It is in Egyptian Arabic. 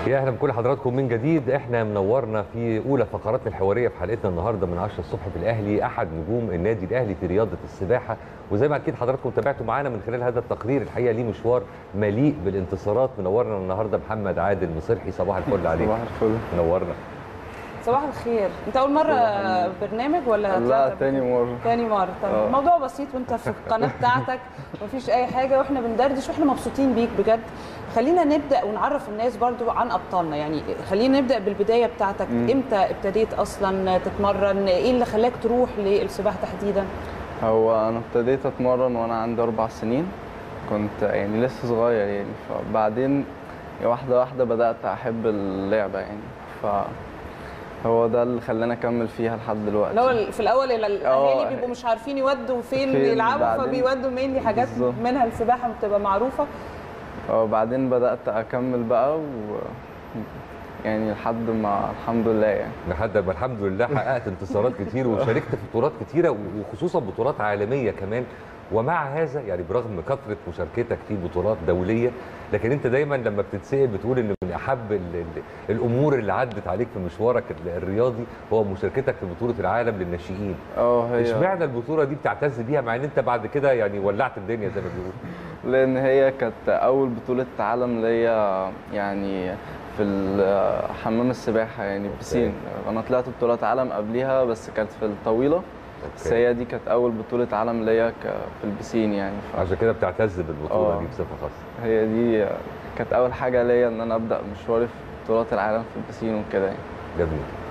يا اهلا بكل حضراتكم من جديد احنا منورنا في اولى فقراتنا الحواريه في حلقتنا النهارده من 10 الصبح في الاهلي احد نجوم النادي الاهلي في رياضه السباحه وزي ما اكيد حضراتكم تابعتوا معانا من خلال هذا التقرير الحقيقه ليه مشوار مليء بالانتصارات منورنا النهارده محمد عادل مصلحي صباح الفل عليك صباح الفل منورنا صباح الخير انت اول مره برنامج ولا لا طلعت قبل تاني كده؟ مرة تاني مره طيب آه. الموضوع بسيط وانت في القناه بتاعتك مفيش اي حاجه واحنا بندردش واحنا مبسوطين بيك بجد خلينا نبدا ونعرف الناس برضو عن ابطالنا يعني خلينا نبدا بالبدايه بتاعتك مم. امتى ابتديت اصلا تتمرن ايه اللي خلاك تروح للسباحه تحديدا هو أنا ابتديت أتمرن وأنا عندي أربع سنين كنت يعني لسه صغير يعني فبعدين واحدة واحدة بدأت أحب اللعبة يعني فهو ده اللي خلاني أكمل فيها لحد دلوقتي الاول في الاول ال- الاهالي آه. بيبقوا مش عارفين يودوا فين, فين يلعبوا بعدين. فبيودوا مين حاجات بالظبط. منها السباحه بتبقى معروفه وبعدين بدأت أكمل بقى و يعني لحد ما الحمد لله يعني لحد ما الحمد لله حققت انتصارات كتير وشاركت في بطولات كتيره وخصوصا بطولات عالميه كمان ومع هذا يعني برغم كثره مشاركتك في بطولات دوليه لكن انت دايما لما بتتسال بتقول ان من احب ال ال الامور اللي عدت عليك في مشوارك ال- الرياضي هو مشاركتك في بطوله العالم للناشئين اه هي اشمعنى البطوله دي بتعتز بيها مع ان انت بعد كده يعني ولعت الدنيا زي ما بيقولوا لان هي كانت اول بطوله عالم ليا يعني في ال- حمام السباحه يعني بسين انا طلعت بطولات عالم قبليها بس كانت في الطويله بس أوكي. هي دي كانت اول بطوله عالم ليا ك- في البسين يعني عشان كده بتعتز بالبطوله آه. دي بصفه خاصه فهي دي كانت اول حاجه ليا ان انا ابدا مشواري في بطولات العالم في البسين وكده يعني جميل